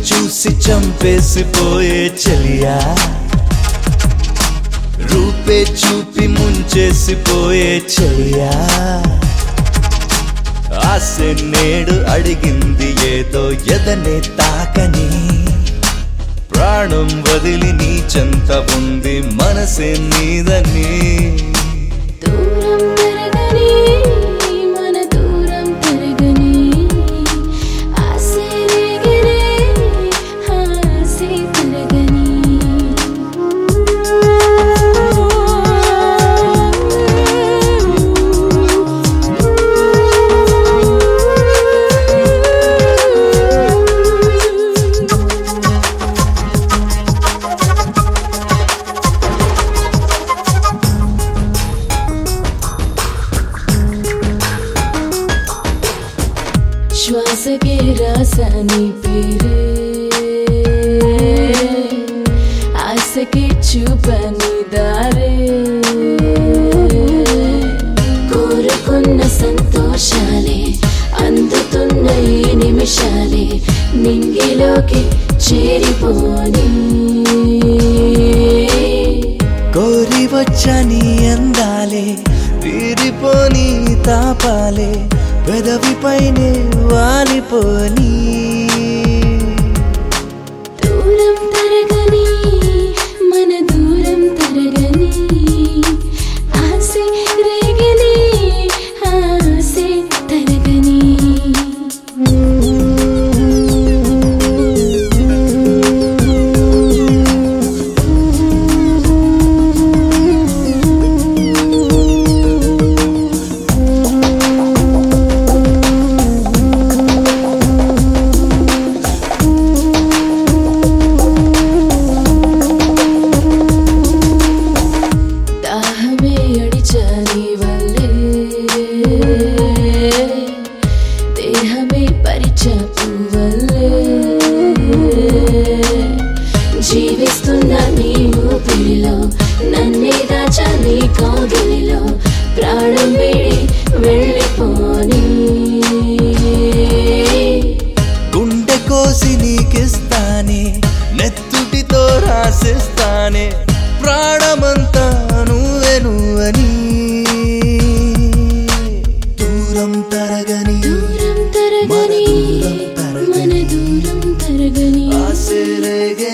చూసి చంపేసిపోయే చెలియా రూపే చూపి ముంచేసిపోయే చెలియా ఆశ నేడు అడిగింది ఏదో ఎదనే తాకని ప్రాణం వదిలి నీ చెంత ఉంది మనసే నీదని దూరం పెరగని మన దూరం పెరగని ఆసే రేగనే ఆసే పెరగని శ్వాసకే రాసాని పేరే ఆశకే చూపని దారే కోరుకున్న సంతోషాలే అందుతున్న ఈ నిమిషాలే నింగిలోకి చేరిపోని కోరి వచ్చని అందాలే తీరిపోని తాపాలే పెదవిపైనే వాలిపోని దూరం తరగని మన దూరం తరగని ఆసే రేగని ఆసే తరగని దాహమే అడిచాని వల్లే దేహమే పరిచపు వల్లే జీవిస్తున్న నీ ఊపిరిలో నన్నే దాచా నీ కౌగిలిలో ప్రాణం వేడి వెళ్ళిపోని గుండె కోసి నీకిస్తానే నెత్తుటితో రాసిస్తానే ప్రాణమంతా నువ్వే నువ్వని దూరం తరగని దూరం తరగని మన దూరం తరగని. మన దూరం తరగని ఆశ రేగే